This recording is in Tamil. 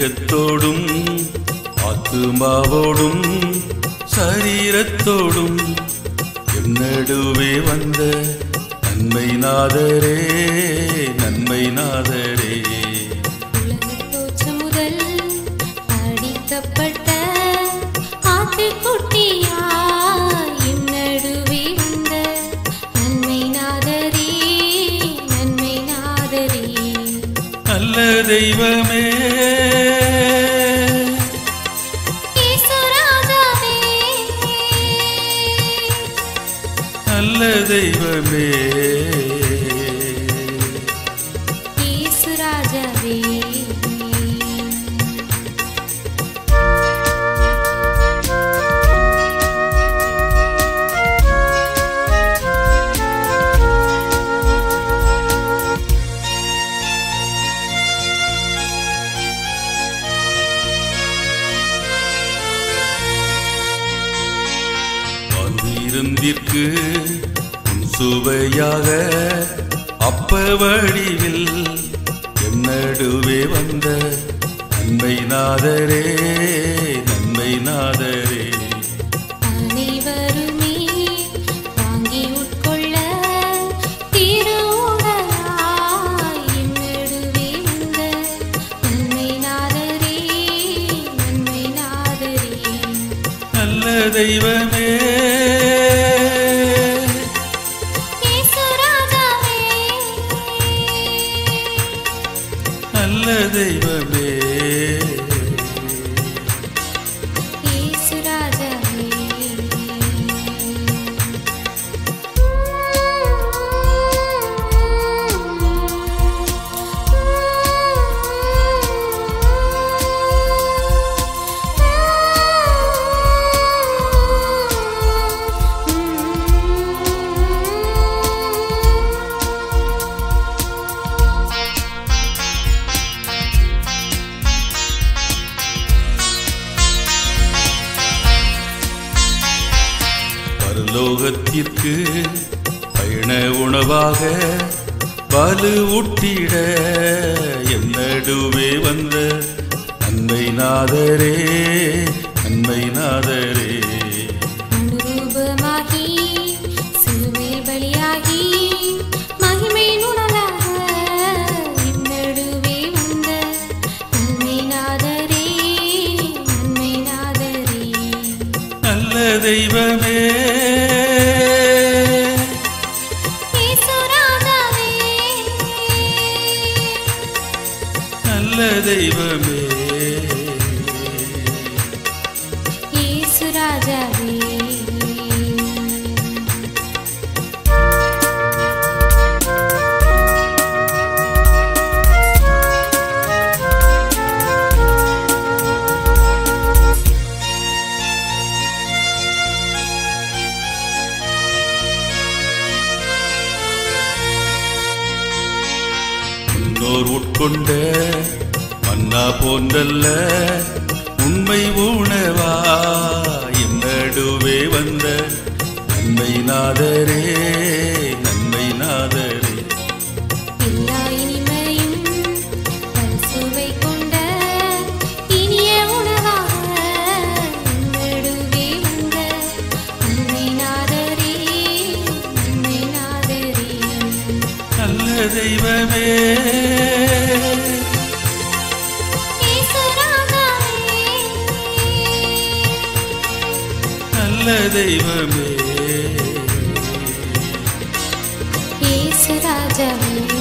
தேகத்தோடும் ஆத்துமாவோடும் சரீரத்தோடும் என் நடுவே வந்த நன்மை நாதரே நன்மை நாதரே உலகத் தோற்றம் முதல் அடிக்கப்பட்ட ஆட்டுக்குட்டியாய் என் நடுவே வந்த நன்மை நாதரே நன்மை நாதரே நல்ல தெய்வமே இயேசு ராஜாவே நல்ல தெய்வமே இயேசு ராஜாவே விருந்திற்கு உன் சுவையாக அப்ப வடிவில் என் நடுவே வந்த நன்மை நாதரே நன்மை நாதரே அனைவருமே வாங்கி உட்கொள்ள திருவுடலாய் என் நடுவே வந்த நன்மை நாதரே நன்மை நாதரே நல்ல தெய்வமே இயேசு ராஜாவே நல்ல தெய்வமே இயேசு ராஜாவே பரலோகத்திற்கு பயண உணவாக வலு ஊட்டிட என் நடுவே வந்த நன்மை நாதரே நன்மை நாதரே அனுரூபமாகி சிலுவையில் பலியாகி மகிமை நுணலாக என் நடுவே வந்த நன்மை நாதரே நன்மை நாதரே நல்ல தெய்வமே இயேசு ராஜாவே நல்ல தெய்வமே இயேசு ராஜாவே முன்னோர் உட்கொண்ட மன்னா போன்றல்ல உண்மை உணவா என் நடுவே வந்த நன்மை நாதரே நன்மை நாதரே எல்லா இனிமையும் பல்சுவை கொண்ட இனிய உணவாக என் நடுவே வந்த நன்மை நாதரே நன்மை நாதரே நல்ல தெய்வமே இயேசு ராஜாவே நல்ல தெய்வமே இயேசு ராஜாவே